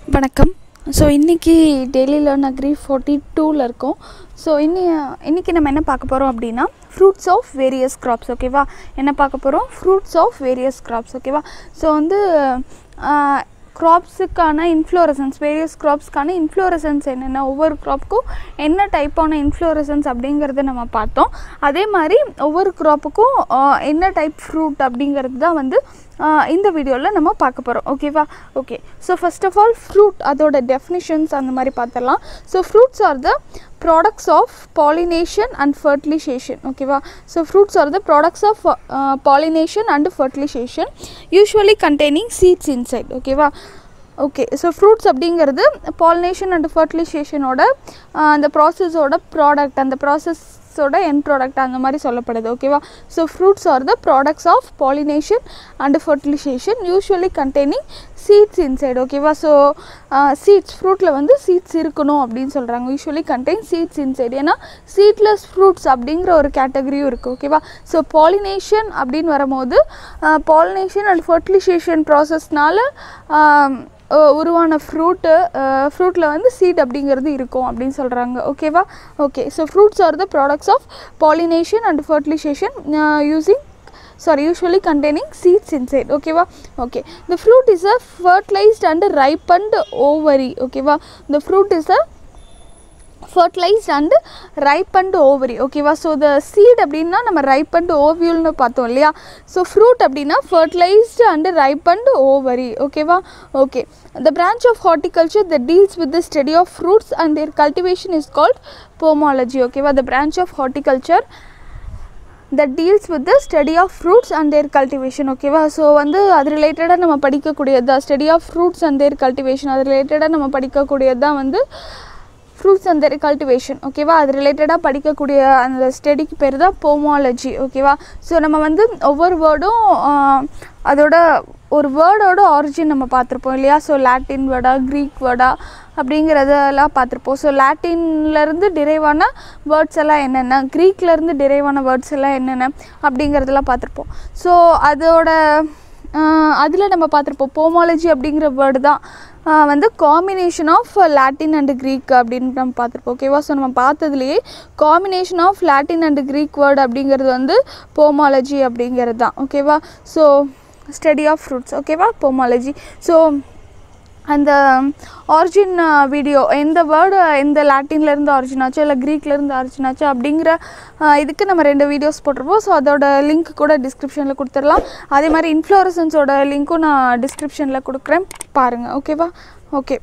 வணக்கம் ஸோ இன்றைக்கி daily learn agri forty டூவில் இருக்கோம் ஸோ இன்னி இன்றைக்கி நம்ம என்ன பார்க்க போகிறோம் அப்படின்னா ஃப்ரூட்ஸ் ஆஃப் வேரியஸ் கிராப்ஸ் ஓகேவா என்ன பார்க்க போகிறோம் ஃப்ரூட்ஸ் ஆஃப் வேரியஸ் கிராப்ஸ் ஓகேவா ஸோ வந்து க்ராப்ஸுக்கான இன்ஃப்ளோரசன்ஸ் வேரியஸ் க்ராப்ஸ்க்கான இன்ஃப்ளோரசன்ஸ் என்னென்ன ஒவ்வொரு க்ராப்புக்கும் என்ன டைப்பான இன்ஃப்ளோரசன்ஸ் அப்படிங்கிறத நம்ம பார்த்தோம் அதே மாதிரி ஒவ்வொரு க்ராப்புக்கும் என்ன டைப் ஃப்ரூட் அப்படிங்கிறது தான் வந்து ஆஹ் இந்த வீடியோவில் நம்ம பார்க்க போகிறோம் ஓகேவா okay so first of all fruit அதோட டெஃபினிஷன்ஸ் அந்த மாதிரி பார்த்துடலாம் so fruits are the products of pollination and fertilization ஓகேவா so fruits are the products of pollination and fertilisation usually containing seeds inside ஓகேவா ஓகே ஸோ ஃப்ரூட்ஸ் அப்படிங்கிறது pollination and ஃபர்டிலைசேஷனோட அந்த ப்ராசஸோட ப்ராடக்ட் அந்த ப்ராசஸோட என் ப்ராடக்ட் அந்த மாதிரி சொல்லப்படுது ஓகேவா so fruits are the products of pollination and fertilisation usually containing seeds inside ஓகேவா ஸோ சீட்ஸ் ஃப்ரூட்டில் வந்து சீட்ஸ் இருக்கணும் அப்படின்னு சொல்கிறாங்க யூஸ்வலி கண்டெயின் சீட்ஸ் இன்சைடு ஏன்னா சீட்லெஸ் ஃப்ரூட்ஸ் அப்படிங்கிற ஒரு கேட்டகரியும் இருக்குது ஓகேவா ஸோ பாலினேஷன் அப்படின்னு வரும்போது பாலினேஷன் அண்ட் ஃபர்டிலைசேஷன் ப்ராசஸ்னால உருவான ஃப்ரூட்டு ஃப்ரூட்டில் வந்து சீட் அப்படிங்கிறது இருக்கும் அப்படின்னு சொல்கிறாங்க ஓகேவா okay so fruits are the products of pollination and fertilization using sorry usually containing seeds inside ஓகேவா okay the fruit is a fertilized and ripened ovary ஓகேவா the fruit is a fertilized and ripened ovary ஓகேவா so the seed அப்படின்னா நம்ம ripened ஓவியூல்னு பார்த்தோம் இல்லையா so fruit அப்படின்னா fertilized and ripened ovary ஓகேவா okay the branch of horticulture the deals with the study of fruits and their cultivation is called pomology ஓகேவா the branch of horticulture that deals with the study of fruits and their cultivation ஓகேவா so வந்து அது ரிலேட்டடாக நம்ம படிக்கக்கூடியது தான் study of fruits and their cultivation அது ரிலேட்டடாக நம்ம படிக்கக்கூடியது தான் வந்து ஃப்ரூட்ஸ் அண்ட் தேர் கல்டிவேஷன் ஓகேவா அது ரிலேட்டடாக படிக்கக்கூடிய அந்த ஸ்டடிக்கு பேர் தான் போமாலஜி ஓகேவா ஸோ நம்ம வந்து ஒவ்வொரு வேர்டும் அதோட ஒரு வேர்டோட ஆரிஜின் நம்ம பார்த்துருப்போம் இல்லையா ஸோ லாட்டின் வேர்டா க்ரீக் வேர்டா அப்படிங்கிறதெல்லாம் பார்த்துருப்போம் ஸோ லாட்டின்லேருந்து டிரைவான வேர்ட்ஸ் எல்லாம் என்னென்ன க்ரீக்லேருந்து டிரைவான வேர்ட்ஸ் எல்லாம் என்னென்ன அப்படிங்கிறதெல்லாம் பார்த்துருப்போம் ஸோ அதோட அதில் நம்ம பார்த்துருப்போம் போமாலஜி அப்படிங்கிற வேர்டு தான் வந்து combination of Latin and Greek அப்படின்னு நம்ம பார்த்துருப்போம் ஓகேவா ஸோ நம்ம பார்த்ததுலேயே combination of Latin and Greek word அப்படிங்கிறது வந்து போமாலஜி அப்படிங்கிறது தான் ஓகேவா ஸோ ஸ்டடி ஆஃப் ஃப்ரூட்ஸ் ஓகேவா போமாலஜி ஸோ அந்த ஆரிஜின் வீடியோ எந்த வேர்டு எந்த லாட்டின்லேருந்து ஆரிஜின் ஆச்சோ இல்லை க்ரீக்லேருந்து ஆரிஜின் ஆச்சோ அப்படிங்கிற இதுக்கு நம்ம ரெண்டு வீடியோஸ் போட்டிருப்போம் ஸோ அதோட லிங்க் கூட டிஸ்கிரிப்ஷனில் கொடுத்துடலாம் அதே மாதிரி இன்ஃப்ளோரசன்ஸோட லிங்க்கும் நான் டிஸ்கிரிப்ஷனில் கொடுக்குறேன் பாருங்கள் ஓகேவா ஓகே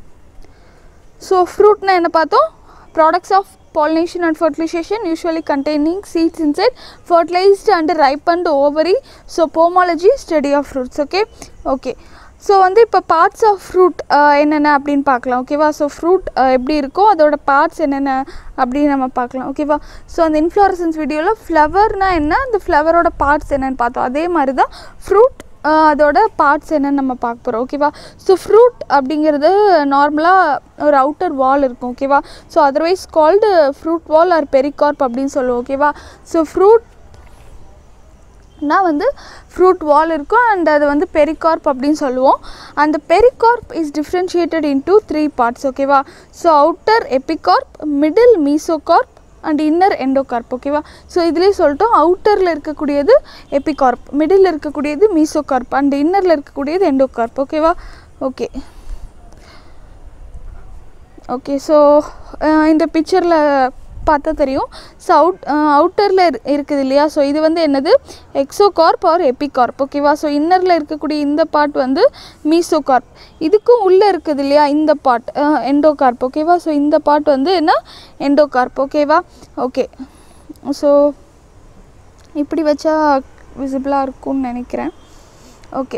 ஸோ ஃப்ரூட்னா என்ன பார்த்தோம் products of pollination and fertilization usually containing seeds inside fertilized and ripened ovary so pomology study of fruits okay okay so வந்து இப்போ பார்ட்ஸ் ஆஃப் ஃப்ரூட் என்னென்ன அப்படின்னு பார்க்கலாம் ஓகேவா ஸோ ஃப்ரூட் எப்படி இருக்கோ அதோட பார்ட்ஸ் என்னென்ன அப்படின்னு நம்ம பார்க்கலாம் ஓகேவா ஸோ அந்த இன்ஃப்ளோரசன்ஸ் வீடியோவில் ஃப்ளவர்னால் என்ன அந்த ஃப்ளவரோட பார்ட்ஸ் என்னென்னு பார்த்தோம் அதே மாதிரி தான் ஃப்ரூட் அதோட பார்ட்ஸ் என்னென்னு நம்ம பார்க்க போகிறோம் ஓகேவா ஸோ ஃப்ரூட் அப்படிங்கிறது நார்மலாக ஒரு அவுட்டர் வால் இருக்கும் ஓகேவா so otherwise called fruit wall or pericarp அப்படின்னு சொல்லுவோம் ஓகேவா ஸோ ஃப்ரூட் வந்து ஃப்ரூட் வால் இருக்கும் அண்ட் அது வந்து பெரிகார்ப் அப்படின்னு சொல்லுவோம் அந்த pericarp is differentiated into three parts ஓகேவா so outer epicarp middle mesocarp and inner endocarp ஓகேவா ஸோ இதுலேயே சொல்லிட்டோம் அவுட்டரில் இருக்கக்கூடியது எபிகார்ப் மிடில் இருக்கக்கூடியது மீசோகார்ப் அண்ட் இன்னரில் இருக்கக்கூடியது எண்டோகார்ப் ஓகேவா ஓகே ஓகே ஸோ இந்த பிக்சரில் பார்த்தா தெரியும் ஸோ அவுட் அவுட்டரில் இருக்குது இல்லையா ஸோ இது வந்து என்னது எக்ஸோகார்ப் ஆர் எபிகார்ப் ஓகேவா ஸோ இன்னரில் இருக்கக்கூடிய இந்த பார்ட் வந்து மீசோகார்ப் இதுக்கும் உள்ளே இருக்குது இல்லையா இந்த பார்ட் எண்டோகார்ப் ஓகேவா ஸோ இந்த பார்ட் வந்து என்ன எண்டோகார்ப் ஓகேவா ஓகே ஸோ இப்படி வச்சா விசிபிளாக இருக்கும்னு நினைக்கிறேன் ஓகே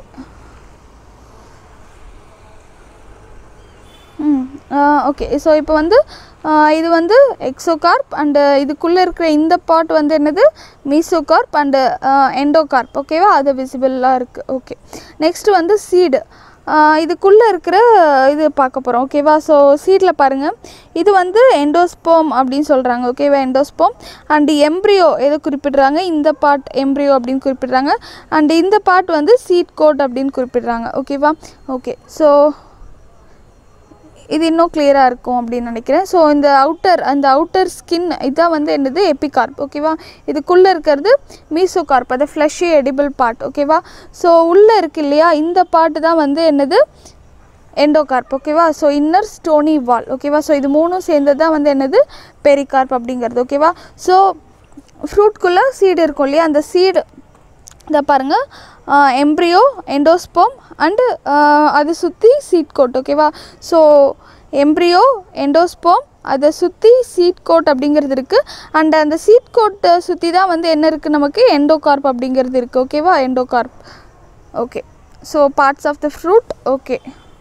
ம் ஓகே ஸோ இப்போ வந்து இது வந்து எக்ஸோகார்ப் அண்டு இதுக்குள்ளே இருக்கிற இந்த பார்ட் வந்து என்னது மீசோகார்ப் அண்டு எண்டோகார்ப் ஓகேவா அது விசிபிளாக இருக்குது ஓகே நெக்ஸ்ட் வந்து சீடு இதுக்குள்ளே இருக்கிற இது பார்க்க போகிறோம் ஓகேவா ஸோ சீடில் பாருங்கள் இது வந்து எண்டோஸ்போம் அப்படின்னு சொல்கிறாங்க ஓகேவா எண்டோஸ்போம் அண்டு எம்ப்ரியோ எதை குறிப்பிடுறாங்க இந்த பார்ட் எம்ப்ரியோ அப்படின்னு குறிப்பிடுறாங்க அண்டு இந்த பார்ட் வந்து சீட் கோட் அப்படின்னு குறிப்பிடுறாங்க ஓகேவா ஓகே ஸோ இது இன்னும் கிளியராக இருக்கும் அப்படின்னு நினைக்கிறேன் ஸோ இந்த அவுட்டர் அந்த அவுட்டர் ஸ்கின் இதான் வந்து என்னது எபிகார்ப் ஓகேவா இதுக்குள்ளே இருக்கிறது மீசோகார்ப் அது ஃப்ளஷி எடிபிள் பார்ட் ஓகேவா ஸோ உள்ளே இருக்கு இல்லையா இந்த பார்ட் தான் வந்து என்னது எண்டோகார்ப் ஓகேவா ஸோ இன்னர் ஸ்டோனி வால் ஓகேவா ஸோ இது மூணும் சேர்ந்தது தான் வந்து என்னது பெரிகார்ப் அப்படிங்கிறது ஓகேவா ஸோ ஃப்ரூட்குள்ளே சீடு இருக்கும் இல்லையா அந்த சீடு இதை பாருங்கள் எம்ப்ரியோ எண்டோஸ்போம் அண்டு அதை சுற்றி சீட் கோட் ஓகேவா ஸோ எம்ப்ரியோ எண்டோஸ்போம் அதை சுற்றி சீட் கோட் அப்படிங்கிறது இருக்குது அண்ட் அந்த சீட் கோட்டை சுற்றி தான் வந்து என்ன இருக்குது நமக்கு எண்டோகார்ப் அப்படிங்கிறது இருக்குது ஓகேவா endocarp okay so parts of the fruit okay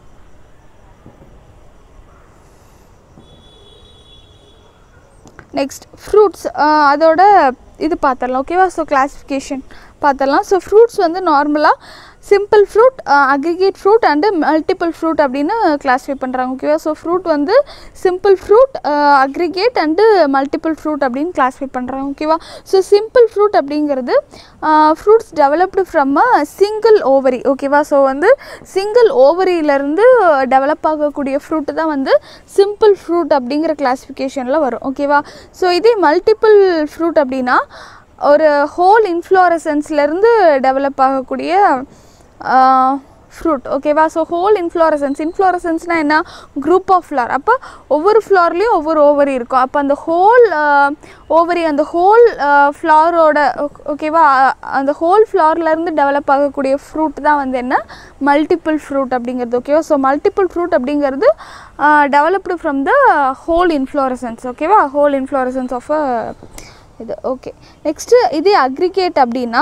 next fruits அதோட இது பார்த்துடலாம் ஓகேவா ஸோ கிளாஸிஃபிகேஷன் பார்த்துடலாம் ஸோ ஃப்ரூட்ஸ் வந்து நார்மலாக simple fruit aggregate fruit and multiple fruit அப்படின்னு கிளாஸிஃபை பண்ணுறாங்க ஓகேவா ஸோ ஃப்ரூட் வந்து simple fruit aggregate and multiple fruit அப்படின்னு கிளாஸிஃபை பண்ணுறாங்க ஓகேவா ஸோ சிம்பிள் ஃப்ரூட் அப்படிங்கிறது fruits developed from a single ovary ஓகேவா ஸோ வந்து சிங்கிள் ஓவரியிலேருந்து டெவலப் ஆகக்கூடிய ஃப்ரூட்டு தான் வந்து சிம்பிள் ஃப்ரூட் அப்படிங்கிற கிளாஸிஃபிகேஷனில் வரும் ஓகேவா ஸோ இதே மல்டிபிள் ஃப்ரூட் அப்படின்னா ஒரு ஹோல் இன்ஃப்ளோரசன்ஸ்லேருந்து டெவலப் ஆகக்கூடிய ஃப்ரூட் ஓகேவா ஸோ ஹோல் இன்ஃப்ளோரசன்ஸ் இன்ஃப்ளோரசன்ஸ்னால் என்ன குரூப் ஆஃப் ஃப்ளார் அப்போ ஒவ்வொரு ஃப்ளார்லேயும் ஒவ்வொரு ஓவரி இருக்கும் அப்போ அந்த ஹோல் ஓவரி அந்த ஹோல் ஃப்ளாரோட ஓகேவா அந்த ஹோல் ஃப்ளார்லேருந்து டெவலப் ஆகக்கூடிய ஃப்ரூட் தான் வந்து என்ன மல்டிபிள் ஃப்ரூட் அப்படிங்கிறது ஓகேவா ஸோ மல்டிபிள் ஃப்ரூட் அப்படிங்கிறது developed from the whole inflorescence ஓகேவா ஹோல் இன்ஃப்ளோரசன்ஸ் ஆஃப் அ இது ஓகே நெக்ஸ்ட்டு இதே அக்ரிகேட் அப்படின்னா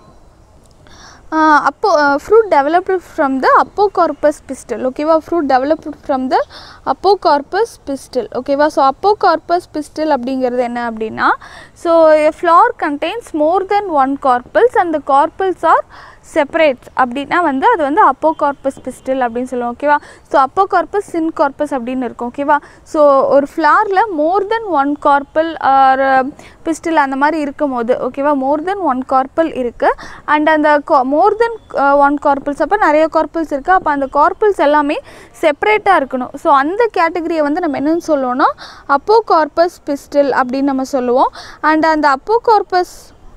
அப்போ fruit developed from the apocarpous pistil ஓகேவா fruit developed from the apocarpous pistil ஓகேவா ஸோ அப்போகார்பஸ் பிஸ்டல் அப்படிங்கிறது என்ன அப்படின்னா so flower contains more then one carpels and the carpels are separates அப்படின்னா வந்து அது வந்து அப்போகார்பஸ் பிஸ்டில் அப்படின்னு சொல்லுவோம் ஓகேவா ஸோ அப்போகார்பஸ் சின் கார்பஸ் அப்படின்னு இருக்கும் ஓகேவா ஸோ ஒரு ஃப்ளாரில் more then one carpel or pistil அந்த மாதிரி இருக்கும் போது ஓகேவா மோர் தென் ஒன் கார்பல் இருக்குது அண்ட் அந்த மோர் தென் ஒன் கார்பல்ஸ் அப்போ நிறைய கார்பல்ஸ் இருக்குது அப்போ அந்த கார்பல்ஸ் எல்லாமே செப்பரேட்டாக இருக்கணும் ஸோ அந்த கேட்டகரியை வந்து நம்ம என்னென்னு சொல்லுவோம்னா அப்போகார்பஸ் பிஸ்டில் அப்படின்னு நம்ம சொல்லுவோம் அண்ட் அந்த அப்போகார்பஸ்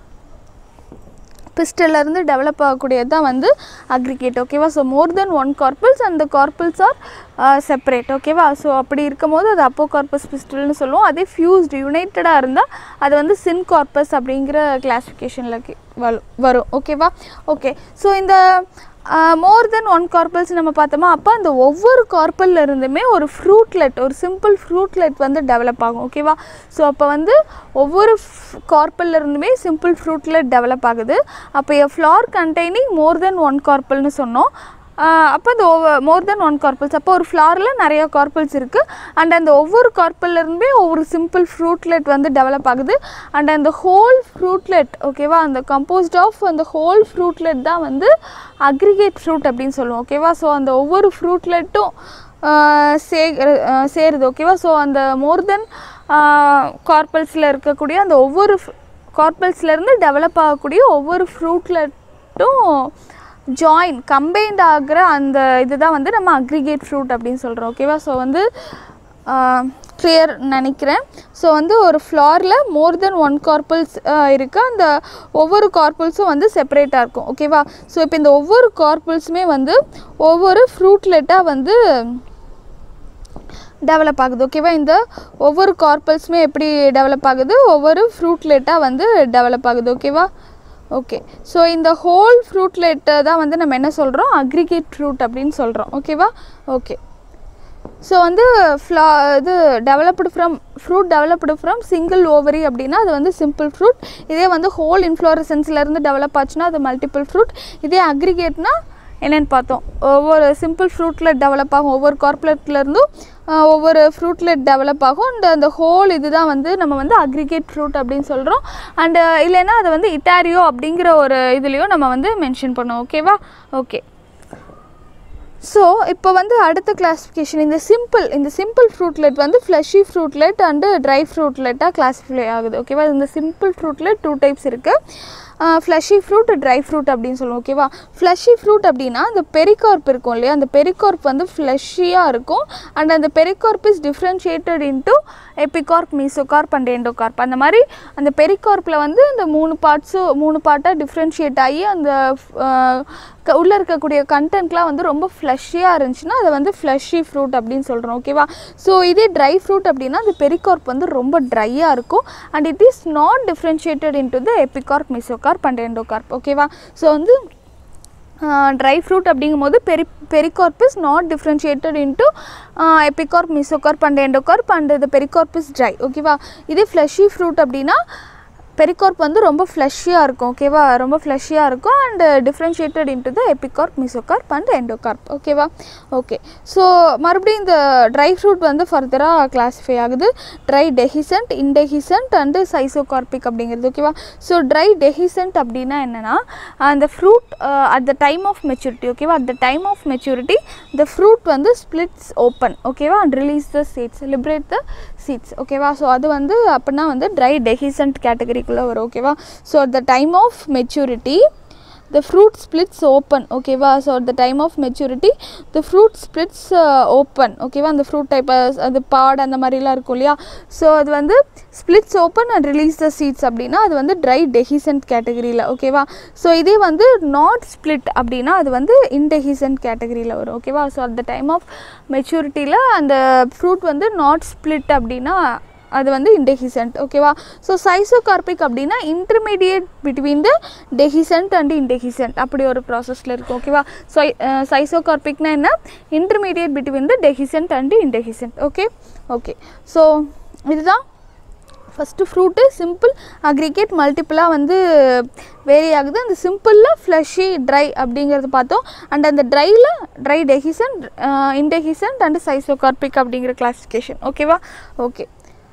பிஸ்டல்லேருந்து டெவலப் ஆகக்கூடியது தான் வந்து அக்ரிகேட் ஓகேவா so more then one carpels and the carpels are separate ஓகேவா ஸோ அப்படி இருக்கும்போது அது அப்போ கார்பஸ் பிஸ்டல்னு சொல்லுவோம் அதே ஃபியூஸ்டு யுனைட்டடாக இருந்தால் அது வந்து சின் கார்பஸ் அப்படிங்கிற கிளாஸிஃபிகேஷனில் வரும் ஓகேவா ஓகே ஸோ இந்த மோர் தென் ஒன் கார்பல்ஸ் நம்ம பார்த்தோமா அப்போ அந்த ஒவ்வொரு கார்பல்ல இருந்துமே ஒரு ஃப்ரூட்லெட் ஒரு சிம்பிள் ஃப்ரூட்லெட் வந்து டெவலப் ஆகும் ஓகேவா ஸோ அப்போ வந்து ஒவ்வொரு கார்பல்ல இருந்துமே சிம்பிள் ஃப்ரூட்லெட் டெவலப் ஆகுது அப்போ a flower containing more then one கார்பல்னு சொன்னோம் அப்போ அந்த மோர் தென் ஒன் கார்பல்ஸ் அப்போ ஒரு ஃப்ளாரில் நிறைய கார்பல்ஸ் இருக்குது அண்ட் அந்த ஒவ்வொரு கார்பல்லேருந்துமே ஒவ்வொரு சிம்பிள் ஃப்ரூட்லெட் வந்து டெவலப் ஆகுது அண்ட் அந்த ஹோல் ஃப்ரூட்லெட் ஓகேவா அந்த கம்போஸ்ட் ஆஃப் அந்த ஹோல் ஃப்ரூட்லெட் தான் வந்து அக்ரிகேட் ஃப்ரூட் அப்படின்னு சொல்லுவோம் ஓகேவா ஸோ அந்த ஒவ்வொரு ஃப்ரூட்லெட்டும் சே சேருது ஓகேவா ஸோ அந்த மோர் தென் கார்பல்ஸில் இருக்கக்கூடிய அந்த ஒவ்வொரு கார்பல்ஸ்லேருந்து டெவலப் ஆகக்கூடிய ஒவ்வொரு ஃப்ரூட்லெட்டும் ஜாயின் கம்பைன்ட் ஆகிற அந்த இதுதான் வந்து நம்ம அக்ரிகேட் ஃப்ரூட் அப்படின்னு சொல்கிறோம் ஓகேவா ஸோ வந்து கிளியர் நினைக்கிறேன் ஸோ வந்து ஒரு ஃப்ளாரில் மோர் தென் ஒன் கார்பல்ஸ் இருக்குது அந்த ஒவ்வொரு கார்பல்ஸும் வந்து செப்பரேட்டாக இருக்கும் ஓகேவா ஸோ இப்போ இந்த ஒவ்வொரு கார்பல்ஸுமே வந்து ஒவ்வொரு ஃப்ரூட்லெட்டாக வந்து டெவலப் ஆகுது ஓகேவா இந்த ஒவ்வொரு கார்பல்ஸுமே எப்படி டெவலப் ஆகுது ஒவ்வொரு ஃப்ரூட்லெட்டாக வந்து டெவலப் ஆகுது ஓகேவா ஓகே ஸோ இந்த ஹோல் ஃப்ரூட்லெட்டை தான் வந்து நம்ம என்ன சொல்கிறோம் அக்ரிகேட் ஃப்ரூட் அப்படின்னு சொல்கிறோம் ஓகேவா ஓகே ஸோ வந்து ஃப்ளா இது developed from fruit developed from single ovary அப்படின்னா அது வந்து சிம்பிள் ஃப்ரூட் இதே வந்து ஹோல் இன்ஃப்ளோரசன்ஸ்லேருந்து டெவலப் ஆச்சுன்னா அது மல்டிபிள் ஃப்ரூட் இதே அக்ரிகேட்னா என்னென்னு பார்த்தோம் ஒவ்வொரு சிம்பிள் ஃப்ரூட்லெட் டெவலப் ஆகும் ஒவ்வொரு கார்பரேட்லேருந்தும் ஒவ்வொரு ஃப்ரூட்லெட் டெவலப் ஆகும் அண்ட் அந்த ஹோல் இதுதான் வந்து நம்ம வந்து அக்ரிகேட் ஃப்ரூட் அப்படின்னு சொல்கிறோம் அண்டு இல்லைன்னா அதை வந்து இட்டாரியோ அப்படிங்கிற ஒரு இதுலேயும் நம்ம வந்து மென்ஷன் பண்ணோம் ஓகேவா ஓகே ஸோ இப்போ வந்து அடுத்த கிளாஸிஃபிகேஷன் இந்த சிம்பிள் இந்த சிம்பிள் ஃப்ரூட்லெட் வந்து ஃப்ளஷி ஃப்ரூட்லெட் அண்டு ட்ரை ஃப்ரூட்லெட்டாக கிளாஸிஃபை ஆகுது ஓகேவா இந்த சிம்பிள் ஃப்ரூட்லெட் டூ டைப்ஸ் இருக்குது ஃப்ளஷி ஃப்ரூட் ட்ரை ஃப்ரூட் அப்படின்னு சொல்லுவோம் ஓகேவா ஃப்ளஷி ஃப்ரூட் அப்படின்னா அந்த பெரிகார்ப் இருக்கும் இல்லையா அந்த பெரிகார்ப் வந்து ஃப்ளஷியாக இருக்கும் அண்ட் அந்த pericarp is differentiated into epicarp mesocarp and endocarp அந்த மாதிரி அந்த பெரிகார்ப்பில் வந்து இந்த மூணு பார்ட்ஸும் மூணு பார்ட்டாக டிஃப்ரென்ஷியேட் ஆகி அந்த உள்ளே இருக்கக்கூடிய கண்டென்ட்லாம் வந்து ரொம்ப ஃப்ளஷியாக இருந்துச்சுன்னா அதை வந்து ஃப்ளஷி ஃப்ரூட் அப்படின்னு சொல்கிறோம் ஓகேவா ஸோ இதே ட்ரை ஃப்ரூட் அப்படின்னா அந்த பெரிகார்ப் வந்து ரொம்ப ட்ரையாக இருக்கும் and it is not differentiated into the epicarp mesocarp and endocarp ஓகேவா ஸோ வந்து ட்ரை ஃப்ரூட் அப்படிங்கும்போது peri pericarp is not differentiated into epicarp mesocarp and endocarp and the pericarp is dry ஓகேவா இதே ஃப்ளஷி ஃப்ரூட் அப்படின்னா pericarp வந்து ரொம்ப ஃப்ளஷியாக இருக்கும் ஓகேவா ரொம்ப ஃப்ளஷியாக இருக்கும் and differentiated into the epicarp mesocarp and endocarp ஓகேவா ஓகே ஸோ மறுபடியும் இந்த ட்ரை ஃப்ரூட் வந்து ஃபர்தராக கிளாஸிஃபை ஆகுது ட்ரை டெஹிசன்ட் இன்டெஹிசன்ட் அண்டு சைசோகார்பிக் அப்படிங்கிறது ஓகேவா ஸோ ட்ரை டெஹிசன்ட் அப்படின்னா என்னென்னா அந்த fruit at the time of maturity ஓகேவா at the time of maturity the fruit வந்து ஸ்பிளிட்ஸ் ஓப்பன் ஓகேவா and release the seeds liberate the seeds ஓகேவா ஸோ அது வந்து அப்படின்னா வந்து ட்ரை டெஹிசன்ட் கேட்டகரிக்குள்ளே வரும் ஓகேவா so at the time of maturity the fruit splits open ஓகேவா so at the time of maturity the fruit splits uh, open ஓகேவா அந்த ஃப்ரூட் டைப் அது பாட் அந்த மாதிரிலாம் இருக்கும் இல்லையா ஸோ அது வந்து splits open and release the seeds அப்படின்னா அது வந்து ட்ரை டெஹிசன்ட் கேட்டகரியில் ஓகேவா ஸோ இதே வந்து நாட் ஸ்பிளிட் அப்படின்னா அது வந்து இன்டெஹிசன்ட் கேட்டகரியில் வரும் ஓகேவா so at the time of மெச்சூரிட்டியில் அந்த ஃப்ரூட் வந்து நாட் ஸ்பிளிட் அப்படின்னா அது வந்து இன்டெஹிசன்ட் ஓகேவா ஸோ சைசோகார்பிக் அப்படின்னா intermediate between the dehiscent and indehiscent அப்படி ஒரு ப்ராசஸில் இருக்கும் ஓகேவா ஸோ சைசோகார்பிக்னா என்ன intermediate between the dehiscent and indehiscent okay okay so இதுதான் ஃபஸ்ட்டு ஃப்ரூட்டு சிம்பிள் அக்ரிகேட் மல்டிப்புளாக வந்து வேரி ஆகுது அந்த சிம்பிளில் ஃப்ளஷி ட்ரை அப்படிங்கிறது பார்த்தோம் அண்ட் அந்த ட்ரையில் ட்ரை டெஹிசன்ட் இன்டெஹிசன்ட் அண்ட் சைசோகார்பிக் அப்படிங்கிற கிளாஸிஃபிகேஷன் ஓகேவா ஓகே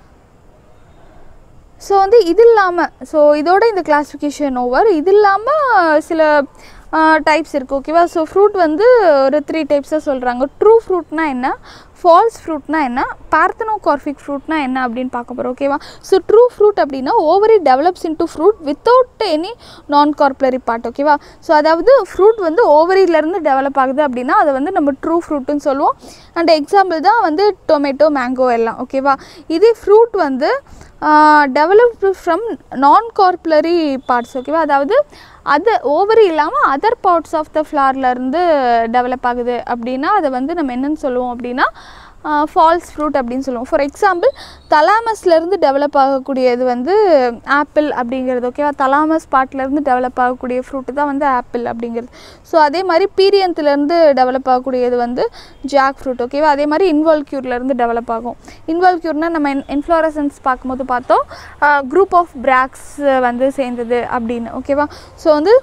ஸோ வந்து இது இல்லாமல் ஸோ இதோட இந்த கிளாஸிஃபிகேஷன் ஓவர் இது இல்லாமல் சில டைப்ஸ் இருக்குது ஓகேவா ஸோ ஃப்ரூட் வந்து ஒரு த்ரீ டைப்ஸாக சொல்கிறாங்க ட்ரூ ஃப்ரூட்னா என்ன ஃபால்ஸ் ஃப்ரூட்னா என்ன பார்த்தனோ கார்ஃபிக் ஃப்ரூட்னா என்ன அப்படின்னு பார்க்க போகிறோம் ஓகேவா ஸோ ட்ரூ ஃப்ரூட் அப்படின்னா ovary develops into fruit without any non carpellary part ஓகேவா ஸோ அதாவது ஃப்ரூட் வந்து ஓவரியிலேருந்து டெவலப் ஆகுது அப்படின்னா அதை வந்து நம்ம ட்ரூ ஃப்ரூட்டுன்னு சொல்லுவோம் அண்ட் எக்ஸாம்பிள் தான் வந்து டொமேட்டோ மேங்கோ எல்லாம் ஓகேவா இதே ஃப்ரூட் வந்து டெவலப்டு ஃப்ரம் நான் கார்ப்லரி பார்ட்ஸ் ஓகேவா அதாவது அது ஓவரி இல்லாமல் அதர் பார்ட்ஸ் ஆஃப் த ஃப்ளார்லேருந்து டெவலப் ஆகுது அப்படின்னா அதை வந்து நம்ம என்னென்னு சொல்லுவோம் அப்படின்னா ஃபால்ஸ் ஃப்ரூட் அப்படின்னு சொல்லுவோம் ஃபார் எக்ஸாம்பிள் தலாமஸ்லேருந்து டெவலப் ஆகக்கூடியது வந்து ஆப்பிள் அப்படிங்கிறது ஓகேவா தலாமஸ் பார்ட்லேருந்து டெவலப் ஆகக்கூடிய ஃப்ரூட்டு தான் வந்து ஆப்பிள் அப்படிங்கிறது ஸோ அதே மாதிரி பீரியன்த்துலேருந்து டெவலப் ஆகக்கூடியது வந்து ஜாக் ஃப்ரூட் ஓகேவா அதே மாதிரி இன்வால்க்யூர்லேருந்து டெவலப் ஆகும் இன்வால்க்யூர்னால் நம்ம இன் இன்ஃப்ளோரசன்ஸ் பார்க்கும்போது பார்த்தோம் குரூப் ஆஃப் பிராக்ஸ் வந்து சேர்ந்தது அப்படின்னு ஓகேவா ஸோ வந்து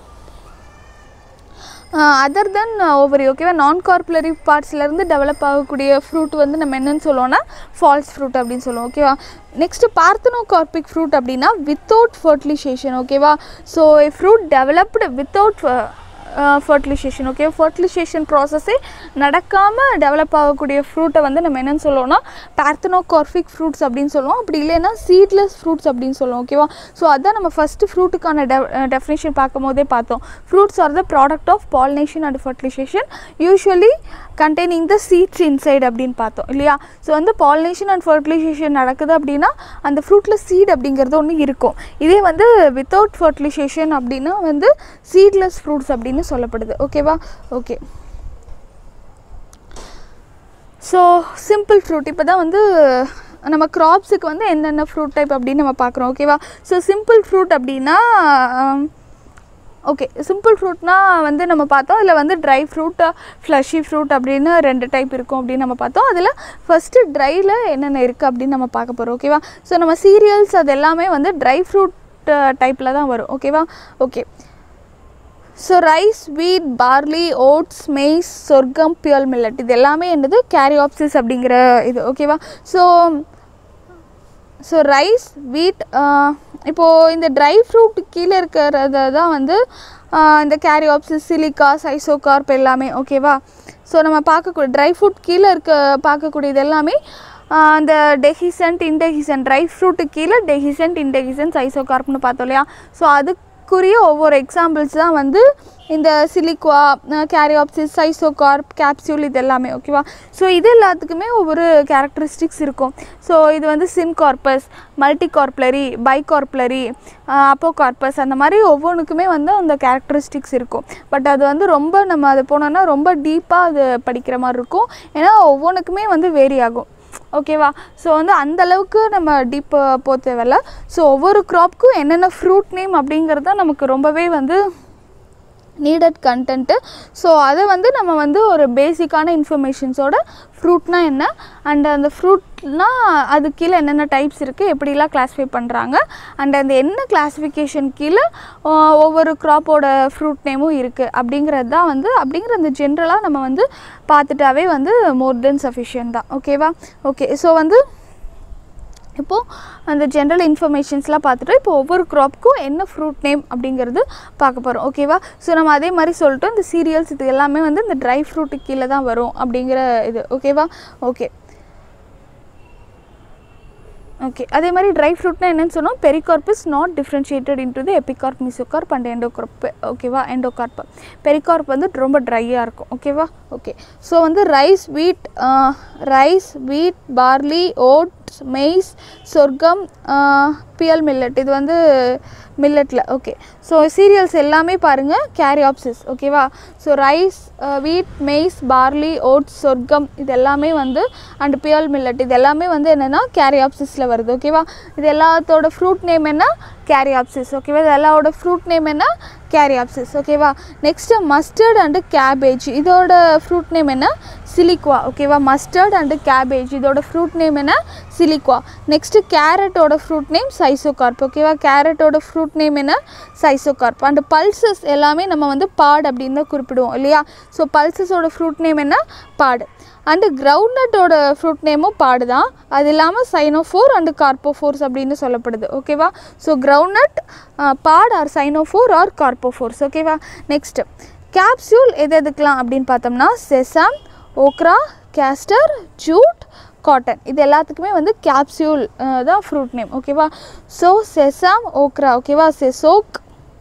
அதர் தென் ஓவரி ஓகேவா நான் கார்புலரி பார்ட்ஸ்லேருந்து டெவலப் ஆகக்கூடிய ஃப்ரூட் வந்து நம்ம என்னென்னு சொல்லுவோம்னா ஃபால்ஸ் ஃப்ரூட் அப்படின்னு சொல்லுவோம் ஓகேவா நெக்ஸ்ட்டு பார்த்தனோ கார்பிக் ஃப்ரூட் அப்படின்னா வித்தவுட் ஃபர்டிலைசேஷன் ஓகேவா so fruit developed without fertilisation okay fertilisation ப்ராசஸே நடக்காமல் டெவலப் ஆகக்கூடிய ஃப்ரூட்டை வந்து நம்ம என்னென்னு சொல்லுவோம்னா பார்த்தனோகார்பிக் ஃப்ரூட்ஸ் அப்படின்னு சொல்லுவோம் அப்படி இல்லைன்னா சீட்லெஸ் ஃப்ரூட்ஸ் அப்படின்னு சொல்லுவோம் ஓகேவா ஸோ அதான் நம்ம ஃபஸ்ட்டு ஃப்ரூட்டுக்கான டெ டெஃபினேஷன் பார்க்கும் போதே பார்த்தோம் fruits are the product of pollination and fertilisation usually containing the seeds inside அப்படின்னு பார்த்தோம் இல்லையா ஸோ வந்து பாலினேஷன் அண்ட் ஃபர்டிலைசேஷன் நடக்குது அப்படின்னா அந்த ஃப்ரூட்டில் சீட் அப்படிங்கிறது ஒன்று இருக்கும் இதே வந்து வித்தவுட் ஃபர்டிலைசேஷன் அப்படின்னா வந்து சீட்லெஸ் ஃப்ரூட்ஸ் அப்படின்னு சொல்லப்படுது ஓகேவா ஓகே ஸோ சிம்பிள் ஃப்ரூட் இப்போ தான் வந்து நம்ம க்ராப்ஸுக்கு வந்து என்னென்ன ஃப்ரூட் டைப் அப்படின்னு நம்ம பார்க்குறோம் ஓகேவா ஸோ சிம்பிள் ஃப்ரூட் அப்படின்னா ஓகே சிம்பிள் ஃப்ரூட்னா வந்து நம்ம பார்த்தோம் அதில் வந்து ட்ரை ஃப்ரூட் ஃப்ளஷி ஃப்ரூட் அப்படின்னு ரெண்டு டைப் இருக்கும் அப்படின்னு நம்ம பார்த்தோம் அதில் ஃபஸ்ட்டு ட்ரையில் என்னென்ன இருக்குது அப்படின்னு நம்ம பார்க்க போகிறோம் ஓகேவா ஸோ நம்ம சீரியல்ஸ் அது எல்லாமே வந்து ட்ரை ஃப்ரூட் டைப்பில் தான் வரும் ஓகேவா okay so rice wheat barley oats maize sorghum pearl millet இது எல்லாமே என்னது கேரியாப்சிஸ் அப்படிங்கிற இது ஓகேவா ஸோ ஸோ ரைஸ் வீட் இப்போது இந்த ட்ரை ஃப்ரூட் கீழே இருக்கிறத தான் வந்து இந்த கேரியாப்சிஸ் சிலிக்கா சைசோகார்ப் எல்லாமே ஓகேவா ஸோ நம்ம பார்க்கக்கூடிய ட்ரை ஃப்ரூட் கீழே இருக்க பார்க்கக்கூடியது எல்லாமே அந்த டெஹிசன்ட் இன்டெஹிசன்ட் ட்ரை ஃப்ரூட்டு கீழே டெஹிசன்ட் இன்டெஹிசன்ட் சைசோகார்ப்னு பார்த்தோம் இல்லையா ஸோ அது அதுக்குரிய ஒவ்வொரு எக்ஸாம்பிள்ஸ் தான் வந்து இந்த சிலிக்வா கேரியாப்சிஸ் சைசோகார்ப் கேப்சியூல் இது எல்லாமே ஓகேவா ஸோ இது எல்லாத்துக்குமே ஒவ்வொரு கேரக்டரிஸ்டிக்ஸ் இருக்கும் ஸோ இது வந்து சின்கார்பஸ் மல்டி கார்ப்லரி பைகார்ப்லரி அப்போகார்பஸ் அந்த மாதிரி ஒவ்வொன்றுக்குமே வந்து அந்த கேரக்டரிஸ்டிக்ஸ் இருக்கும் பட் அது வந்து ரொம்ப நம்ம அது போனோன்னா ரொம்ப டீப்பாக அது படிக்கிற மாதிரி இருக்கும் ஏன்னா ஒவ்வொன்றுக்குமே வந்து வேரி ஆகும் ஓகேவா ஸோ வந்து அந்த அளவுக்கு நம்ம டீப் போக தேவையில்ல ஸோ ஒவ்வொரு க்ராப்க்கும் என்னென்ன ஃப்ரூட் நேம் அப்படிங்கிறது தான் நமக்கு ரொம்பவே வந்து நீடட் கண்டென்ட்டு ஸோ அதை வந்து நம்ம வந்து ஒரு பேசிக்கான இன்ஃபர்மேஷன்ஸோட ஃப்ரூட்னா என்ன அண்ட் அந்த ஃப்ரூட்னா அது கீழே என்னென்ன டைப்ஸ் இருக்குது எப்படிலாம் கிளாஸிஃபை பண்ணுறாங்க அண்ட் அந்த என்ன கிளாஸிஃபிகேஷன் கீழே ஆஹ், ஒவ்வொரு க்ராப்போட ஃப்ரூட் நேமும் இருக்குது அப்படிங்கிறது தான் வந்து அப்படிங்கிற அந்த ஜென்ரலாக நம்ம வந்து பார்த்துட்டாவே வந்து மோர் தென் சஃபிஷியன்ட் தான் ஓகேவா ஓகே ஸோ வந்து இப்போது அந்த ஜென்ரல் இன்ஃபர்மேஷன்ஸ்லாம் பார்த்துட்டு இப்போ ஒவ்வொரு க்ராப்க்கும் என்ன ஃப்ரூட் நேம் அப்படிங்கிறது பார்க்க போகிறோம் ஓகேவா ஸோ நம்ம அதே மாதிரி சொல்லிட்டு இந்த சீரியல்ஸ் இது எல்லாமே வந்து இந்த ட்ரை ஃப்ரூட்டுக்கு கீழே தான் வரும் அப்படிங்கிற இது ஓகேவா ஓகே ஓகே அதே மாதிரி ட்ரை ஃப்ரூட்னா என்னன்னு சொன்னோம் pericarp is not differentiated into the epicarp mesocarp and endocarp ஓகேவா எண்டோகார்ப் பெரிகார்ப் வந்து ரொம்ப ட்ரையாக இருக்கும் ஓகேவா ஓகே ஸோ வந்து rice wheat rice wheat barley oats maize sorghum pearl millet இது வந்து மில்லட்டில் ஓகே ஸோ சீரியல்ஸ் எல்லாமே பாருங்கள் கேரியாப்சிஸ் ஓகேவா so rice wheat maize barley oats sorghum இது எல்லாமே வந்து அண்ட் பியல் மில்லட் இது எல்லாமே வந்து என்னென்னா கேரியாப்சிஸில் வருது ஓகேவா இது எல்லாத்தோட ஃப்ரூட் நேம் என்ன கேரியாப்சிஸ் ஓகேவா இது எல்லாவோட ஃப்ரூட் நேம் என்ன கேரியாப்சிஸ் ஓகேவா நெக்ஸ்ட்டு மஸ்டர்ட் அண்டு கேபேஜ் இதோட ஃப்ரூட் நேம் என்ன சிலிக்வா ஓகேவா மஸ்டர்ட் அண்டு கேபேஜ் இதோட ஃப்ரூட் நேம் என்ன சிலிக்வா நெக்ஸ்ட்டு கேரட்டோட ஃப்ரூட் நேம் சைசோகார்ப் ஓகேவா கேரட்டோட ஃப்ரூட் நேம் என்ன சைசோகார்ப் அண்ட் பல்சஸ் எல்லாமே நம்ம வந்து பாட் அப்படின்னு தான் குறிப்பிடுவோம் இல்லையா ஸோ பல்சஸோட ஃப்ரூட் நேம் என்ன பாடு அண்டு கிரவுண்ட்நட்டோட ஃப்ரூட் நேமும் பாடு தான் அது இல்லாமல் சைனோஃபோர் அண்டு கார்போஃபோர்ஸ் அப்படின்னு சொல்லப்படுது ஓகேவா so groundnut pod or gynophore or carpophores ஓகேவா நெக்ஸ்ட்டு கேப்சியூல் எது எதுக்கெலாம் அப்படின்னு பார்த்தோம்னா sesame okra castor jute cotton இது எல்லாத்துக்குமே வந்து கேப்சியூல் தான் ஃப்ரூட் நேம் ஓகேவா ஸோ செசாம் ஓக்ரா ஓகேவா செசோக்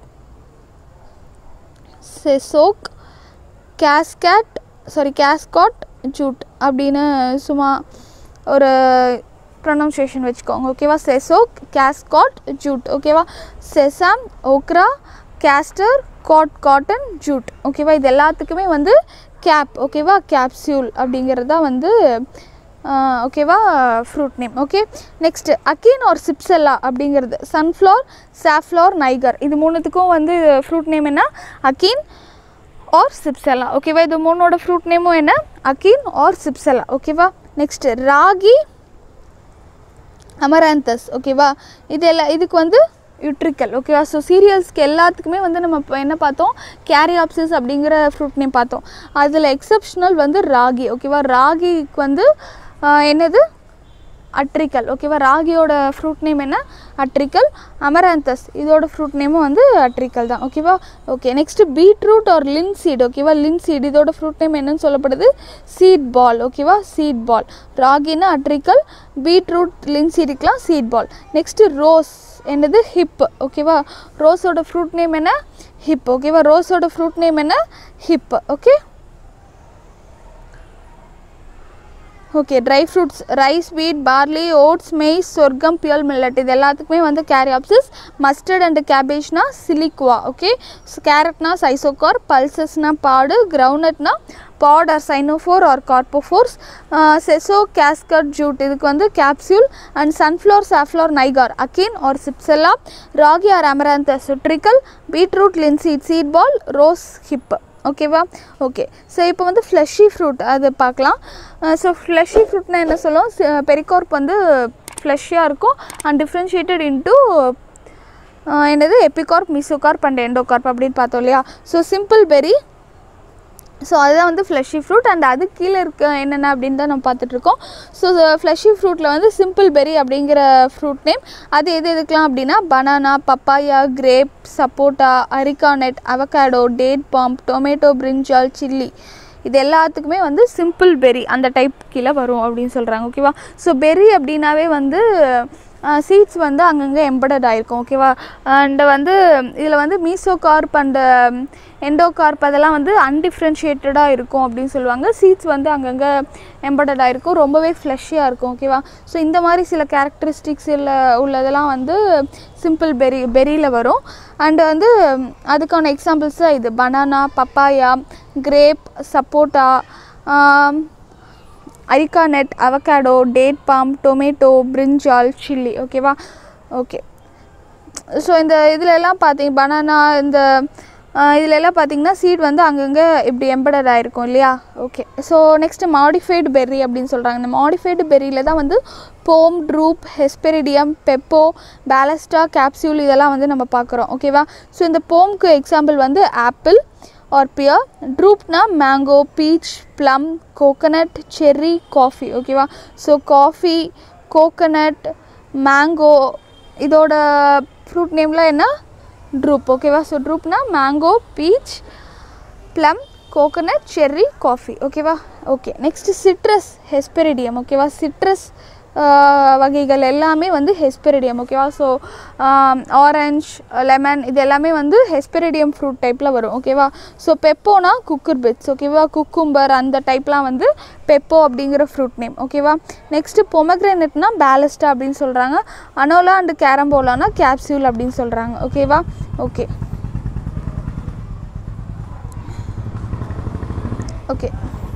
செசோக் கேஸ்கேட் சாரி கேஸ்காட் ஜூட் அப்படின்னு சும்மா ஒரு ப்ரொனவுன்சியேஷன் வச்சுக்கோங்க ஓகேவா செசோக் கேஸ்காட் ஜூட் ஓகேவா செசாம் ஓக்ரா கேஸ்டர் காட் காட்டன் ஜூட் ஓகேவா இது எல்லாத்துக்குமே வந்து கேப் ஓகேவா கேப்சியூல் அப்படிங்கிறது தான் வந்து ஓகேவா fruit name okay next achene or cypsela அப்படிங்கிறது சன்ஃப்ளவர் சாஃப்ளவர் நைகர் இது மூணுத்துக்கும் வந்து ஃப்ரூட் நேம் என்ன அக்கீன் ஆர் சிப்செல்லா ஓகேவா இது மூணோட ஃப்ரூட் நேமும் என்ன அக்கீன் ஆர் சிப்செல்லா ஓகேவா நெக்ஸ்ட்டு ராகி அமராந்தஸ் ஓகேவா இது எல்லாம் இதுக்கு வந்து யுட்ரிக்கல் ஓகேவா ஸோ சீரியல்ஸ்க்கு எல்லாத்துக்குமே வந்து நம்ம இப்போ என்ன பார்த்தோம் கேரியாப்சிஸ் அப்படிங்கிற ஃப்ரூட் நேம் பார்த்தோம் அதில் எக்ஸப்ஷனல் வந்து ராகி ஓகேவா ராகிக்கு வந்து ஆஹ், என்னது அட்ரிக்கல் ஓகேவா ராகியோட ஃப்ரூட் நேம் என்ன அட்ரிக்கல் அமராந்தஸ் இதோட ஃப்ரூட் நேமும் வந்து அட்ரிக்கல் தான் ஓகேவா okay next beetroot or linseed ஓகேவா லின் சீட் இதோட ஃப்ரூட் நேம் என்னன்னு சொல்லப்படுது சீட் பால் ஓகேவா சீட் பால் ராகின்னா அட்ரிக்கல் பீட்ரூட் லின் சீடுக்கெலாம் சீட் பால் நெக்ஸ்ட்டு ரோஸ் என்னது ஹிப் ஓகேவா ரோஸோட ஃப்ரூட் நேம் என்ன ஹிப் ஓகேவா ரோஸோட ஃப்ரூட் நேம் என்ன hip okay okay dry fruits rice wheat barley oats maize sorghum pearl millet இது எல்லாத்துக்குமே வந்து கேரியாப்சிஸ் மஸ்டர்ட் அண்ட் கேபேஜ்னா சிலிக்வா ஓகே கேரட்னா சைசோகார் பல்சஸ்னா பாடு கிரவுண்ட்நட்னா pod or gynophore or carpophores செசோ கேஸ்கட் ஜூட் இதுக்கு வந்து capsule and sunflower safflower niger achene or cypsela ragi or amaranth utricle beetroot linseed seed ball rose hip okay okay so இப்போ வந்து ஃப்ளஷி ஃப்ரூட் அது பார்க்கலாம் ஸோ ஃப்ளஷி ஃப்ரூட்னா என்ன சொல்லுவோம் பெரிகார்ப் வந்து ஃப்ளஷியாக இருக்கும் அண்ட் டிஃப்ரென்ஷியேட்டட் இன்ட்டு என்னது எபிகார்ப் மிசோகார்ப் அண்ட் எண்டோகார்ப் அப்படின்னு பார்த்தோம் இல்லையா ஸோ சிம்பிள் பெரி ஸோ அதுதான் வந்து ஃப்ளஷி ஃப்ரூட் அண்ட் அது கீழே இருக்க என்னென்ன அப்படின்னு தான் நம்ம பார்த்துட்ருக்கோம் ஸோ ஃப்ளஷி ஃப்ரூட்டில் வந்து சிம்பிள் பெரி அப்படிங்கிற ஃப்ரூட் நேம் அது எது எதுக்கெலாம் அப்படின்னா banana papaya grape sapota areca nut avocado date பாம்ப் டொமேட்டோ பிரிஞ்சால் சில்லி இது எல்லாத்துக்குமே வந்து சிம்பிள் பெரி அந்த டைப் கீழே வரும் அப்படின்னு சொல்கிறாங்க ஓகேவா ஸோ பெரி அப்படின்னாவே வந்து சீட்ஸ் வந்து அங்கங்கே எம்படட் ஆகிருக்கும் ஓகேவா அண்ட் வந்து இதில் வந்து மீசோகார்ப் அண்ட் எண்டோகார்ப் அதெல்லாம் வந்து அன்டிஃப்ரென்ஷியேட்டடாக இருக்கும் அப்படின்னு சொல்லுவாங்க சீட்ஸ் வந்து அங்கங்கே எம்படட் ஆகிருக்கும் ரொம்பவே ஃப்ளஷியாக இருக்கும் ஓகேவா ஸோ இந்த மாதிரி சில கேரக்டரிஸ்டிக்ஸ் இல்லை உள்ளதெல்லாம் வந்து சிம்பிள் பெரி பெரியில் வரும் அண்ட் வந்து அதுக்கான எக்ஸாம்பிள்ஸ் தான் இது banana papaya grape sapota areca nut avocado date palm tomato brinjal chilli ஓகேவா ஓகே ஸோ இந்த இதுல எல்லாம் பார்த்தீங்க பனானா இந்த இதில் எல்லாம் பார்த்தீங்கன்னா சீட் வந்து அங்கங்கே இப்படி எம்படட் ஆகிருக்கும் இல்லையா okay so next modified berry அப்படின்னு சொல்கிறாங்க இந்த மாடிஃபைடு பெர்ரியில் தான் வந்து போம் ட்ரூப் ஹெஸ்பெரிடியம் பெப்போ பேலஸ்டா கேப்சியூல் இதெல்லாம் வந்து நம்ம பார்க்குறோம் ஓகேவா ஸோ இந்த போம்க்கு எக்ஸாம்பிள் வந்து ஆப்பிள் ஆர் பியர் ட்ரூப்னா mango peach plum coconut cherry coffee ஓகேவா ஸோ காஃபி கோகனட் மேங்கோ இதோட ஃப்ரூட் நேம்லாம் என்ன ட்ரூப் ஓகேவா ஸோ ட்ரூப்னா mango peach plum coconut cherry coffee ஓகேவா ஓகே நெக்ஸ்ட்டு சிட்ரஸ் ஹெஸ்பெரிடியம் ஓகேவா சிட்ரஸ் வகைகள் எல்லாமே வந்து ஹெஸ்பெரிடியம் ஓகேவா ஸோ ஆரஞ்ச் லெமன் இது எல்லாமே வந்து ஹெஸ்பெரிடியம் ஃப்ரூட் டைப்பில் வரும் ஓகேவா ஸோ பெப்போனா குக்கர் பிட்ஸ் ஓகேவா குக்கும்பர் அந்த டைப்லாம் வந்து பெப்போ அப்படிங்கிற ஃப்ரூட் நேம் ஓகேவா நெக்ஸ்ட்டு பொமக்ரேனட்னா பேலஸ்டா அப்படின்னு சொல்கிறாங்க அனோலா அண்டு கேரம்போலானா கேப்சியூல் அப்படின்னு சொல்கிறாங்க ஓகேவா ஓகே ஓகே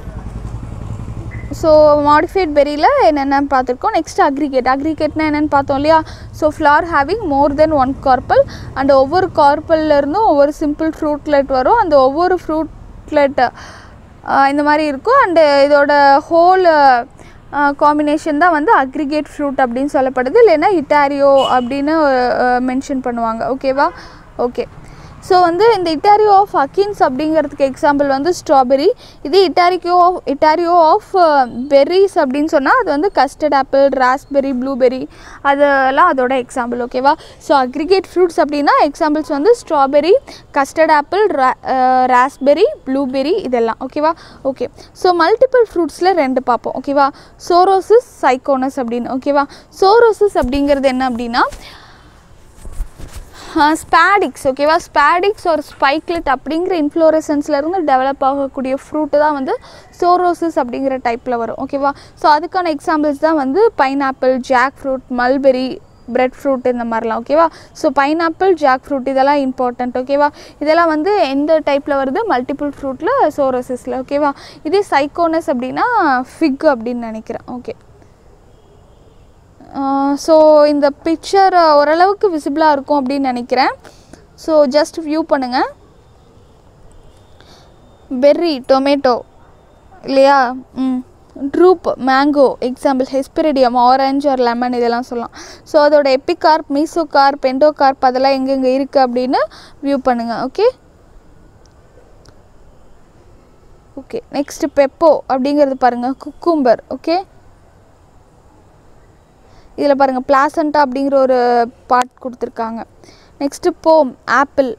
ஸோ மாடிஃபைட் பெரியில் என்னென்ன பார்த்துருக்கோம் நெக்ஸ்ட் அக்ரிகேட் அக்ரிகேட்னா என்னென்னு பார்த்தோம் இல்லையா so flower having more then one carpel and ஒவ்வொரு கார்பல்லேருந்தும் ஒவ்வொரு சிம்பிள் ஃப்ரூட்லெட் வரும் அந்த ஒவ்வொரு ஃப்ரூட்லெட் இந்த மாதிரி இருக்கும் அண்டு இதோட ஹோல் காம்பினேஷன் தான் வந்து அக்ரிகேட் ஃப்ரூட் அப்படின்னு சொல்லப்படுது இல்லைன்னா இட்டாரியோ அப்படின்னு மென்ஷன் பண்ணுவாங்க ஓகேவா ஓகே ஸோ வந்து இந்த இட்டாரியோ ஆஃப் அக்கின்ஸ் அப்படிங்கிறதுக்கு எக்ஸாம்பிள் வந்து ஸ்ட்ராபெரி இது etaerio of etaerio of berries அப்படின்னு சொன்னால் அது வந்து கஸ்டர்ட் ஆப்பிள் ராஸ்பெரி ப்ளூபெரி அதெல்லாம் அதோட எக்ஸாம்பிள் ஓகேவா ஸோ அக்ரிகேட் ஃப்ரூட்ஸ் அப்படின்னா எக்ஸாம்பிள்ஸ் வந்து strawberry custard apple raspberry blueberry இதெல்லாம் ஓகேவா ஓகே ஸோ மல்டிபிள் ஃப்ரூட்ஸில் ரெண்டு பார்ப்போம் ஓகேவா சோரோசிஸ் சைக்கோனஸ் அப்படின்னு ஓகேவா சோரோசிஸ் அப்படிங்கிறது என்ன அப்படின்னா ஸ்பேடிக்ஸ் ஓகேவா ஸ்பேடிக்ஸ் ஒரு ஸ்பைக்லெட் அப்படிங்கிற இன்ஃப்ளோரசன்ஸ்லேருந்து டெவலப் ஆகக்கூடிய ஃப்ரூட்டு தான் வந்து சோரோசிஸ் அப்படிங்கிற டைப்பில் வரும் ஓகேவா ஸோ அதுக்கான எக்ஸாம்பிள்ஸ் தான் வந்து pineapple jackfruit mulberry breadfruit இந்த மாதிரிலாம் ஓகேவா ஸோ பைனாப்பிள் ஜாக் ஃப்ரூட் இதெல்லாம் இம்பார்ட்டண்ட் ஓகேவா இதெல்லாம் வந்து எந்த டைப்பில் வருது மல்டிபிள் ஃப்ரூட்டில் சோரோசிஸில் ஓகேவா இதே சைக்கோனஸ் அப்படின்னா ஃபிக் அப்படின்னு நினைக்கிறேன் ஓகே ஸோ இந்த பிக்சர் ஓரளவுக்கு விசிபிளாக இருக்கும் அப்படின்னு நினைக்கிறேன் ஸோ ஜஸ்ட் வியூ பண்ணுங்கள் பெர்ரி டொமேட்டோ இல்லையா ம் drupe mango example hesperidium orange ஒரு லெமன் இதெல்லாம் சொல்லலாம் ஸோ அதோட எப்பிகார்ப் மீசோகார்ப் பெண்டோகார்ப் அதெல்லாம் எங்கெங்கே இருக்குது அப்படின்னு வியூ பண்ணுங்கள் ஓகே ஓகே நெக்ஸ்ட் பெப்போ அப்படிங்கிறது பாருங்கள் குக்கும்பர் ஓகே இதில் பாருங்கள் பிளாசண்டா அப்படிங்கிற ஒரு பார்ட் கொடுத்துருக்காங்க next pome apple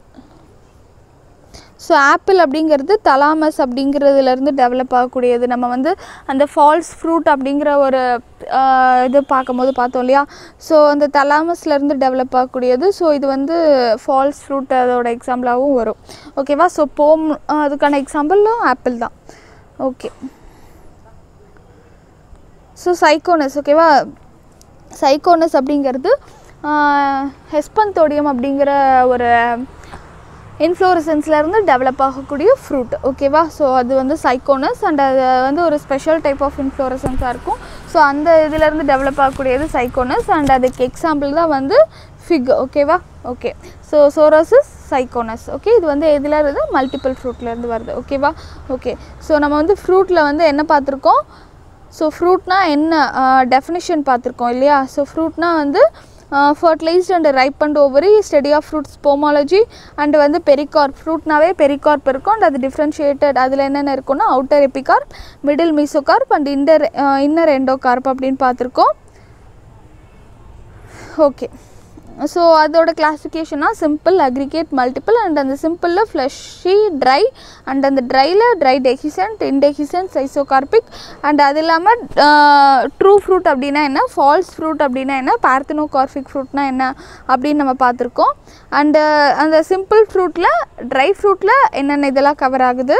so apple அப்படிங்கிறது தலாமஸ் அப்படிங்கிறதுலேருந்து டெவலப் ஆகக்கூடியது நம்ம வந்து அந்த ஃபால்ஸ் ஃப்ரூட் அப்படிங்கிற ஒரு இது பார்க்கும்போது பார்த்தோம் இல்லையா ஸோ அந்த தலாமஸ்லேருந்து டெவலப் ஆகக்கூடியது ஸோ இது வந்து ஃபால்ஸ் ஃப்ரூட் அதோட எக்ஸாம்பிளாகவும் வரும் ஓகேவா ஸோ போம் அதுக்கான எக்ஸாம்பிளும் ஆப்பிள் தான் ஓகே ஸோ சைக்கோனஸ் ஓகேவா சைக்கோனஸ் அப்படிங்கிறது ஹெஸ்பந்தோடியம் அப்படிங்கிற ஒரு இன்ஃப்ளோரசன்ஸ்லேருந்து டெவலப் ஆகக்கூடிய ஃப்ரூட் ஓகேவா ஸோ அது வந்து சைக்கோனஸ் அண்ட் அது வந்து ஒரு ஸ்பெஷல் டைப் ஆஃப் இன்ஃப்ளோரசன்ஸாக இருக்கும் ஸோ அந்த இதுலேருந்து டெவலப் ஆகக்கூடியது சைக்கோனஸ் அண்ட் அதுக்கு எக்ஸாம்பிள் தான் வந்து ஃபிக் ஓகேவா okay so sorosis syconus okay இது வந்து எதில் இருந்து மல்டிபிள் ஃப்ரூட்லேருந்து வருது ஓகேவா ஓகே ஸோ நம்ம வந்து ஃப்ரூட்டில் வந்து என்ன பார்த்துருக்கோம் ஸோ ஃப்ரூட்னா என்ன டெஃபினிஷன் பார்த்துருக்கோம் இல்லையா ஸோ ஃப்ரூட்னா வந்து fertilised and ripe and ovary study of fruits pomology and வந்து பெரிகார்ப் ஃப்ரூட்னாவே பெரிகார்ப் இருக்கும் அண்ட் அது டிஃப்ரென்ஷியேட்டட் அதில் என்னென்ன இருக்குன்னா outer epicarp middle mesocarp and inner inner endocarp அப்படின்னு பார்த்துருக்கோம் ஓகே ஸோ அதோட கிளாஸிஃபிகேஷனாக சிம்பிள் அக்ரிகேட் மல்டிபிள் அண்ட் அந்த சிம்பிளில் ஃப்ளஷி ட்ரை அண்ட் அந்த ட்ரையில் ட்ரை டெஹிசன்ட் இன்டெஹிசன்ட் ஐசோகார்பிக் அண்ட் அது இல்லாமல் ட்ரூ ஃப்ரூட் அப்படின்னா என்ன ஃபால்ஸ் ஃப்ரூட் அப்படின்னா என்ன பார்த்தனோகார்பிக் ஃப்ரூட்னா என்ன அப்படின்னு நம்ம பார்த்துருக்கோம் அண்டு அந்த சிம்பிள் ஃப்ரூட்டில் ட்ரை ஃப்ரூட்டில் என்னென்ன இதெல்லாம் கவர் ஆகுது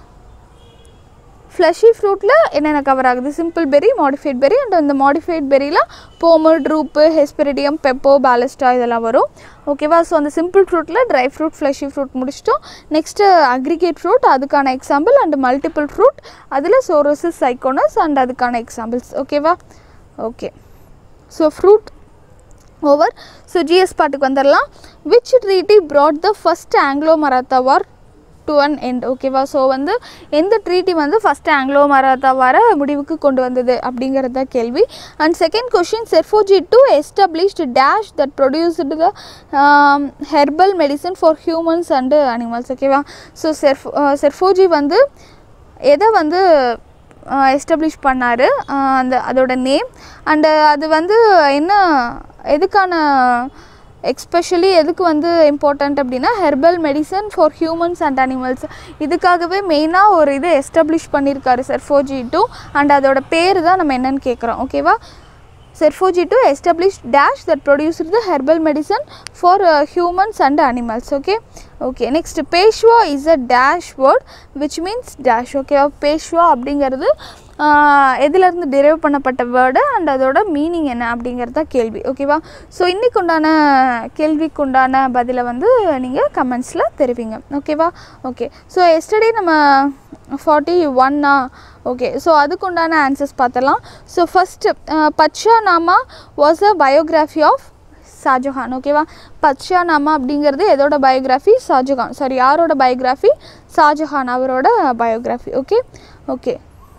ஃப்ளஷி ஃப்ரூட்டில் என்னென்ன கவர் ஆகுது simple berry modified berry and அந்த மாடிஃபைட் பெரியில் pome drupe hesperidium pepo balausta இதெல்லாம் வரும் ஓகேவா ஸோ அந்த சிம்பிள் ஃப்ரூட்டில் ட்ரை ஃப்ரூட் ஃப்ளஷி ஃப்ரூட் முடிச்சிட்டோம் நெக்ஸ்ட்டு அக்ரிகேட் ஃப்ரூட் அதுக்கான எக்ஸாம்பிள் அண்ட் மல்டிபிள் ஃப்ரூட் அதில் சோரோசிஸ் சைக்கோனஸ் அண்ட் அதுக்கான எக்ஸாம்பிள்ஸ் ஓகேவா okay so fruit over so GS பாட்டுக்கு வந்துடலாம் which treaty brought the first Anglo Maratha war to an end ஓகேவா so வந்து எந்த ட்ரீட்டி வந்து ஃபஸ்ட் ஆங்கிலோ மராத்தா வார முடிவுக்கு கொண்டு வந்தது அப்படிங்கிறது தான் கேள்வி and second question Serfoji two established dash that produced the herbal medicine for humans and animals ஓகேவா ஸோ செர்ஃப் செர்ஃபோஜி வந்து எதை வந்து எஸ்டாப்ளிஷ் பண்ணார் அந்த அதோட நேம் அண்டு அது வந்து என்ன எதுக்கான எக்ஸ்பெஷலி எதுக்கு வந்து இம்பார்ட்டண்ட் அப்படின்னா herbal medicine for humans and animals இதுக்காகவே மெயினாக ஒரு இதை எஸ்டாப்ளிஷ் பண்ணியிருக்காரு செர்ஃபோஜி டூ அண்ட் அதோட பேர் தான் நம்ம என்னன்னு கேட்குறோம் ஓகேவா Serfoji two establish dash that produced the herbal medicine for humans and animals okay okay next Peshwa is a dash word which means dash ஓகேவா பேஷ்வா அப்படிங்கிறது எதுலேருந்து டிரைவ் பண்ணப்பட்ட வேர்டு அண்ட் அதோட மீனிங் என்ன அப்படிங்கிறது தான் கேள்வி ஓகேவா ஸோ இன்றைக்கு உண்டான கேள்விக்கு உண்டான பதிலை வந்து நீங்கள் கமெண்ட்ஸில் தெரிவிங்க ஓகேவா ஓகே ஸோ எஸ்டர்டே நம்ம ஃபார்ட்டி ஒன்னா ஓகே ஸோ அதுக்கு உண்டான ஆன்சர்ஸ் பார்த்தலாம் so first Padshahnama was uh biography of Shahjahan ஓகேவா பச்சா நாமா அப்படிங்கிறது எதோட பயோகிராஃபி ஷாஜஹான் சாரி யாரோட பயோகிராஃபி ஷாஜஹான் அவரோட biography okay okay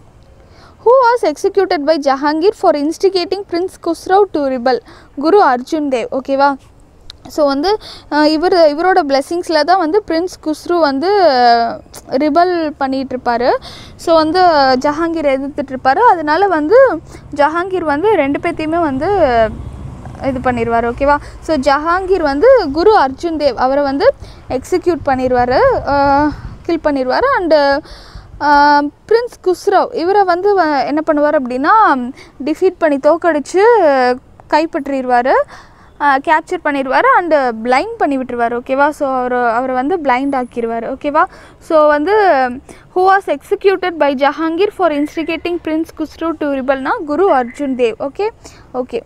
who was executed by Jahangir for instigating Prince Khusrau to rebel Guru Arjun Dev ஓகேவா ஸோ வந்து அஹ், இவர் இவரோட பிளெஸ்ஸிங்ஸில் தான் வந்து பிரின்ஸ் குஸ்ரு வந்து ரிபல் பண்ணிகிட்ருப்பாரு ஸோ வந்து ஜஹாங்கீர் எதிர்த்துட்ருப்பாரு அதனால வந்து ஜஹாங்கீர் வந்து ரெண்டு பேர்த்தையுமே வந்து இது பண்ணிடுவார் ஓகேவா ஸோ ஜஹாங்கீர் வந்து குரு அர்ஜுன் தேவ் அவரை வந்து எக்ஸிக்யூட் பண்ணிடுவார் கில் பண்ணிடுவார் அண்டு பிரின்ஸ் குஸ்ரவ் இவரை வந்து வ- என்ன பண்ணுவார் அப்படின்னா டிஃபீட் பண்ணி தோக்கடிச்சு கைப்பற்றிடுவார் கேப்சர் பண்ணிடுவார் அண்டு பிளைண்ட் பண்ணி விட்டுருவார் ஓகேவா ஸோ அவர் அவரை வந்து பிளைண்ட் ஆக்கிடுவார் ஓகேவா ஸோ வந்து who was executed by Jahangir for instigating prince Khusrau to ரிபல்னா Guru Arjun Dev okay okay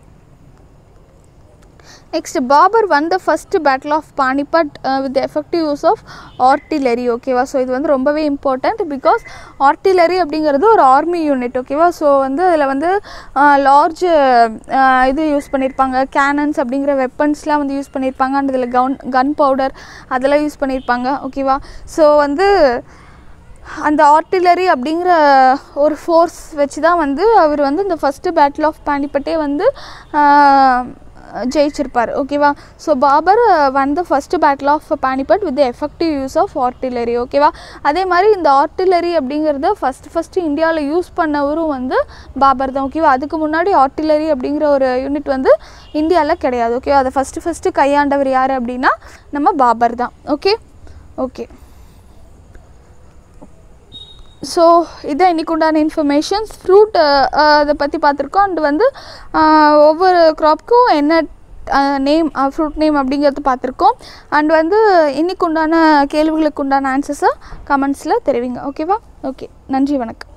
next Babur won the first battle of Panipat with effective use of artillery ஓகேவா ஸோ இது வந்து ரொம்பவே இம்பார்ட்டண்ட் பிகாஸ் ஆர்டிலரி அப்படிங்கிறது ஒரு ஆர்மி யூனிட் ஓகேவா ஸோ வந்து அதில் வந்து லார்ஜ் இது யூஸ் பண்ணியிருப்பாங்க கேனன்ஸ் அப்படிங்கிற வெப்பன்ஸ்லாம் வந்து யூஸ் பண்ணியிருப்பாங்க அண்ட் இதில் கன் கன் பவுடர் அதெல்லாம் யூஸ் பண்ணியிருப்பாங்க ஓகேவா ஸோ வந்து அந்த ஆர்டிலரி அப்படிங்கிற ஒரு ஃபோர்ஸ் வச்சு தான் வந்து அவர் வந்து இந்த ஃபஸ்ட்டு பேட்டில் ஆஃப் பானிபட்டே வந்து ஆஹ், ஜெயிச்சிருப்பார் ஓகேவா so Babur won the first battle of Panipat with effective use of artillery ஓகேவா அதே மாதிரி இந்த ஆர்டிலரி அப்படிங்கிறத ஃபஸ்ட்டு ஃபஸ்ட்டு இந்தியாவில் யூஸ் பண்ணவரும் வந்து பாபர் தான் ஓகேவா அதுக்கு முன்னாடி ஆர்டிலரி அப்படிங்கிற ஒரு யூனிட் வந்து இந்தியாவில் கிடையாது ஓகேவா அதை ஃபஸ்ட்டு ஃபஸ்ட்டு கையாண்டவர் யார் அப்படின்னா நம்ம பாபர் தான் ஓகே ஓகே ஸோ இதான் இன்னைக்கு உண்டான இன்ஃபர்மேஷன்ஸ் ஃப்ரூட் அதை பற்றி பார்த்துருக்கோம் அண்ட் வந்து அஹ், ஒவ்வொரு க்ராப்க்கும் என்ன நேம் ஃப்ரூட் நேம் அப்படிங்கிறது பார்த்துருக்கோம் அண்ட் வந்து இன்னைக்கு உண்டான கேள்விகளுக்கு உண்டான ஆன்சர்ஸை கமெண்ட்ஸில் தெரிவிங்க ஓகேவா ஓகே நன்றி வணக்கம்